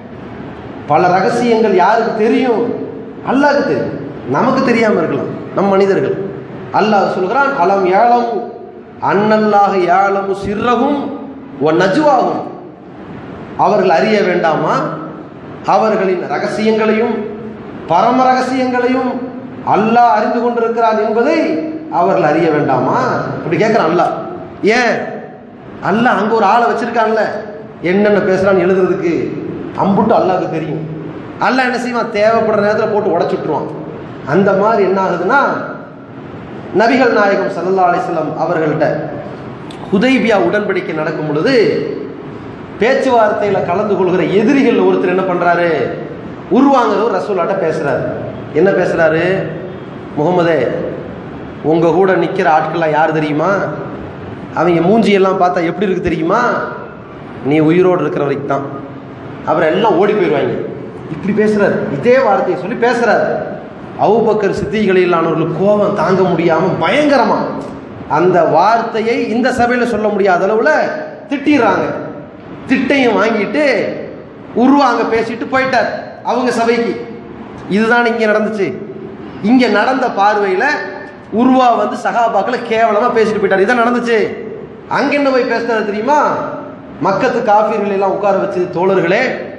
பல ரகசியங்கள் யாருக்கு தெரியும் அல்லாஹ்க்கு தெரியும் நமக்கு தெரியாமல் இருக்கலாம் நம் மனிதர்கள் அல்லாஹ் சொல்கிறான் அலம் ஏலம் அன்னல்லாக ஏலமு சிறகும் ஒ நஜுவாகும் அவர்கள் அறிய வேண்டாமா அவர்களின் ரகசியங்களையும் பரம ரகசியங்களையும் அல்லாஹ் அறிந்து கொண்டிருக்கிறான் என்பதை அவர்கள் அறிய வேண்டாமா இப்படி கேட்குறான் அல்லாஹ் ஏன் அல்லாஹ் அங்கே ஒரு ஆளை வச்சிருக்கான்ல என்னென்ன பேசுகிறான்னு எழுதுறதுக்கு அம்புட்டு அல்லாஹ்க்கு தெரியும் அல்லாஹ் என்ன செய்வான் தேவைப்படுற நேரத்தில் போட்டு உடச்சி விட்டுருவான் அந்த மாதிரி என்ன ஆகுதுன்னா நபிகள் நாயகம் சல்லல்லா அலிஸ்லாம் அவர்கள்ட்ட ஹுதைபியா உடன்படிக்கை நடக்கும் பொழுது பேச்சுவார்த்தையில் கலந்து கொள்கிற எதிரிகள் ஒருத்தர் என்ன பண்ணுறாரு உருவாங்கிறவர் ரசூலாட்ட பேசுகிறாரு என்ன பேசுகிறாரு முகமதே உங்கள் கூட நிற்கிற ஆட்கள்லாம் யார் தெரியுமா அவங்க மூஞ்சியெல்லாம் பார்த்தா எப்படி இருக்கு தெரியுமா நீ உயிரோடு இருக்கிற வரைக்கும் தான் அப்புறம் எல்லாம் ஓடி போயிடுவாங்க இப்படி பேசுகிறார் இதே வார்த்தையை சொல்லி பேசுகிறார் அவுபக்கர் சித்திகளிலானவர்களுக்கு கோபம் தாங்க முடியாமல் பயங்கரமா அந்த வார்த்தையை இந்த சபையில் சொல்ல முடியாத அளவில் திட்டிடுறாங்க திட்டையும் வாங்கிட்டு உருவாங்க பேசிட்டு போயிட்டார் அவங்க சபைக்கு இதுதான் இங்கே நடந்துச்சு இங்கே நடந்த பார்வையில் உருவா வந்து சகாபாக்களை கேவலமாக பேசிட்டு போயிட்டார் இதான் நடந்துச்சு அங்கே என்ன போய் பேசுறது தெரியுமா மக்கத்து காஃபிர்கள் எல்லாம் உட்கார வச்சு தோழர்களே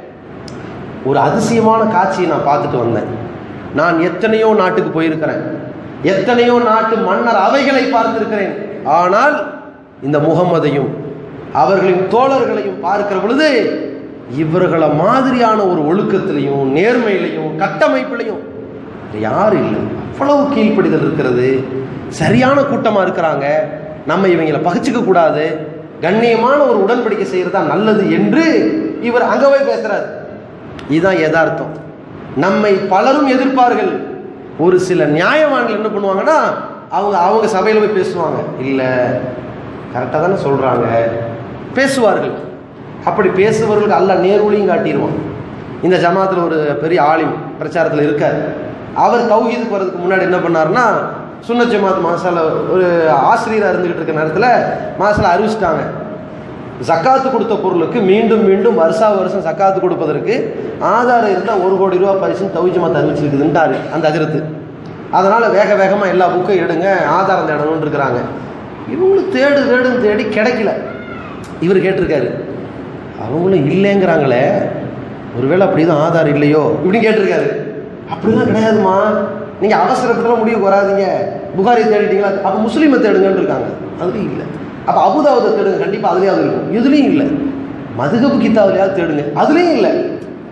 ஒரு அதிசயமான காட்சியை நான் பார்த்துட்டு வந்தேன் நான் எத்தனையோ நாட்டுக்கு போயிருக்கிறேன் எத்தனையோ நாட்டு மன்னர் அவைகளை பார்த்திருக்கிறேன் ஆனால் இந்த முகம்மதையும் அவர்களின் தோழர்களையும் பார்க்கிற பொழுது இவர்களை மாதிரியான ஒரு ஒழுக்கத்திலையும் நேர்மையிலையும் கட்டமைப்பிலையும் யாரும் இல்லை அவ்வளவு கீழ்ப்படிதல் இருக்கிறது சரியான கூட்டமாக இருக்கிறாங்க நம்ம இவங்களை பகிச்சுக்க கூடாது கண்ணியமான ஒரு உடன்படிக்கை செய்கிறது தான் நல்லது என்று இவர் அங்கே போய் பேசுகிறார் இதுதான் யதார்த்தம் நம்மை பலரும் எதிர்ப்பார்கள் ஒரு சில நியாயவான்கள் என்ன பண்ணுவாங்கன்னா அவங்க அவங்க சபையில் போய் பேசுவாங்க இல்லை கரெக்டாக தானே சொல்கிறாங்க பேசுவார்கள் அப்படி பேசுபவர்களுக்கு அல்ல நேர்வழியும் காட்டிடுவான் இந்த ஜமாத்தில் ஒரு பெரிய ஆலிம் பிரச்சாரத்தில் இருக்கார் அவர் தௌஹீதுக்கு வர்றதுக்கு முன்னாடி என்ன பண்ணாருன்னா சுன்னத் ஜமாத் மாசால ஒரு ஆசிரியராக இருந்துகிட்டு இருக்க நேரத்தில் மாசால அறிவிச்சிட்டாங்க ஜக்காத்து கொடுத்த பொருளுக்கு மீண்டும் மீண்டும் வருஷா வருஷம் ஜக்காத்து கொடுப்பதற்கு ஆதாரம் இருந்தால் ஒரு கோடி ரூபா பரிசுன்னு தௌஹீத் ஜமாத் அறிவிச்சிருக்குதுன்ட்டாரு அந்த அதிரத்து அதனால் வேக வேகமாக எல்லா புக்கையும் எடுங்க ஆதாரம் தேடணும்னு இருக்கிறாங்க இவங்களும் தேடு தேடுன்னு தேடி கிடைக்கல இவர் கேட்டிருக்காரு அவங்களும் இல்லைங்கிறாங்களே ஒருவேளை அப்படிதான் ஆதாரம் இல்லையோ இப்படின்னு கேட்டிருக்காரு அப்படிலாம் கிடையாதுமா நீங்கள் அவசரத்தில் முடிவுக்கு வராதீங்க புகாரி தேடிட்டீங்களா அப்போ முஸ்லீமை தேடுங்கன்னு இருக்காங்க அதுலேயும் இல்லை அப்போ அபுதாவதை தேடுங்க கண்டிப்பாக அதுலேயாவது இருக்கும் இதுலேயும் இல்லை மதுகபு கித்தாவிலையாவது தேடுங்க அதுலேயும் இல்லை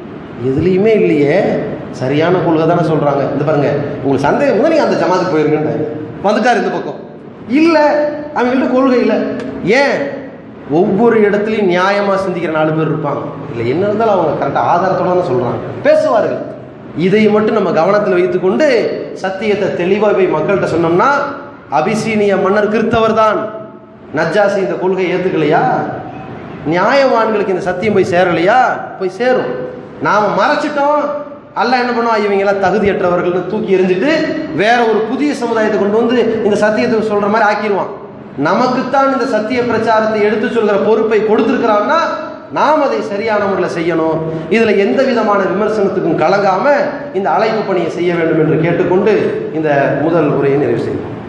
எதுலேயுமே இல்லையே சரியான கொள்கை தானே சொல்கிறாங்க இந்த பாருங்க உங்களுக்கு சந்தேகம் இருந்தால் நீங்கள் அந்த ஜமாத்துக்கு போயிருங்கன்னு வந்துட்டார் இந்த பக்கம் இல்லை அவங்கள்ட்ட கொள்கை இல்லை ஏன் ஒவ்வொரு இடத்துலையும் நியாயமாக சிந்திக்கிற நாலு பேர் இருப்பாங்க இல்லை என்ன இருந்தாலும் அவங்க கரெக்டாக ஆதாரத்தோட தான் சொல்கிறாங்க பேசுவார்கள் இதை மட்டும் நம்ம கவனத்தில் வைத்துக்கொண்டு சத்தியத்தை தெளிவாக போய் மக்கள்கிட்ட சொன்னோம்னா அபிசீனிய மன்னர் கிறித்தவர் தான் நஜ்ஜாசி இந்த கொள்கை ஏற்றுக்கலையா நியாயவான்களுக்கு இந்த சத்தியம் போய் சேரலையா போய் சேரும் நாம் மறைச்சிட்டோம் அல்ல என்ன பண்ணுவோம் இவங்கெல்லாம் தகுதியற்றவர்கள்னு தூக்கி எறிஞ்சிட்டு வேற ஒரு புதிய சமுதாயத்தை கொண்டு வந்து இந்த சத்தியத்தை சொல்ற மாதிரி ஆக்கிடுவான் நமக்குத்தான் இந்த சத்திய பிரச்சாரத்தை எடுத்து சொல்கிற பொறுப்பை கொடுத்துருக்கிறான்னா நாம் அதை சரியான முறையில் செய்யணும் இதில் எந்த விதமான விமர்சனத்துக்கும் கலங்காம இந்த அழைப்பு பணியை செய்ய வேண்டும் என்று கேட்டுக்கொண்டு இந்த முதல் உரையை நிறைவு செய்வோம்